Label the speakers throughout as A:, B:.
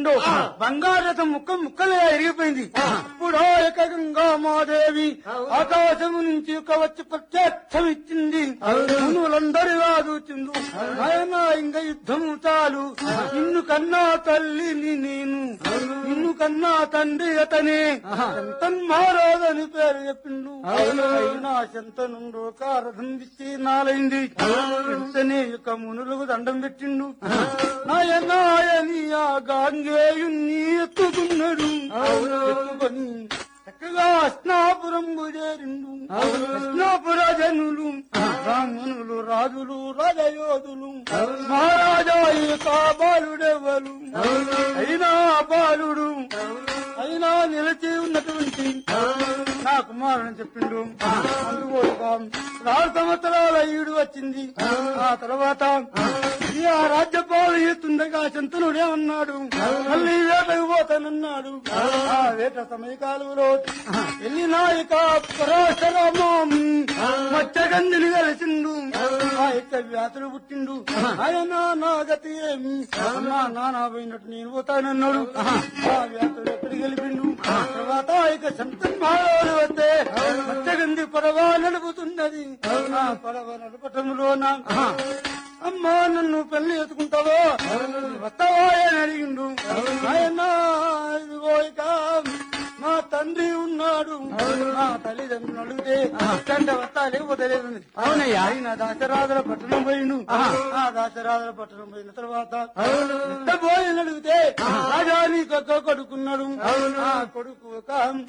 A: పెట్టిండో బంగారతం ముక్క ముక్కలుగా ఎరిగిపోయింది ఇప్పుడు ఏకంగా మాదేవి ఆకాశము నుంచి ఒక వచ్చి ప్రత్యక్షం ఇచ్చింది మునులందరిగా చూచిండు ఆయన ఇంకా యుద్ధము చాలు నిన్ను కన్నా తల్లిని నేను నిన్ను కన్నా తండ్రి అతనే శంతన్ మహారాజని పేరు చెప్పిండు అయినా శంతనుండు కారథం ఇచ్చి నాలైంది వెంటనే యొక్క మునులకు దండం పెట్టిండు నాయనాయని ఆ గాంగేయుణ్ణి ఎత్తుకున్నాడు ఎత్తుకొని చక్కగా అస్నాపురం చేరిండు అస్నాపుర జనులు బ్రాహ్మణులు రాజులు రాజయోధులు మహారాజా యొక్క బాలుడెవరు అయినా బాలుడు అయినా నిలిచి ఉన్నటువంటి నా కుమారుని చెప్పిండు అందుకోగా ఆరు సంవత్సరాల ఈడు వచ్చింది ఆ తర్వాత ఈ ఆ రాజ్యపాలు ఎత్తుండగా చంతనుడే అన్నాడు మళ్ళీ వేటకు పోతానన్నాడు ఆ వేట సమయకాలంలో వెళ్ళి నాయక పరాశరమం మచ్చగంధిని కలిసిండు ఆ యొక్క వ్యాతులు పుట్టిండు ఆయన నా గతి ఏమి అన్నా నానా పోయినట్టు నేను పోతానన్నాడు ఆ వ్యాతులు ఎక్కడికి గెలిపిండు తర్వాత ఆ యొక్క సంతన్ మహారాజు వస్తే మచ్చగంధి పడవ నడుపుతున్నది ఆ పడవ నడపటంలోన అమ్మా నన్ను పెళ్లి ఎత్తుకుంటావో వస్తావా అని అడిగిండు ఆయన ఇదిగో ఇక మా తండ్రి ఉన్నాడు మా తల్లిదండ్రులు అడిగితే తండ్రి వస్తా లేకపోతే లేదు
B: అవునయ్యా.
A: ఆయన దాసరాజుల పట్టణం పోయిండు ఆ దాసరాజుల పట్టణం పోయిన తర్వాత పోయి అడిగితే రాజా నీకు ఒక్క కొడుకున్నాడు ఆ కొడుకు ఒక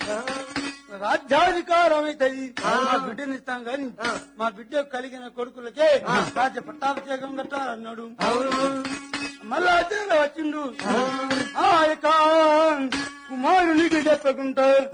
A: రాజ్యాధికారం అవుతుంది మా బిడ్డని ఇస్తాం గాని మా బిడ్డ కలిగిన కొడుకులకే రాజ్య పట్టాభిషేకం కట్టాలన్నాడు మళ్ళా అతను వచ్చిండు ఆ యొక్క కుమారునికి చెప్పకుండా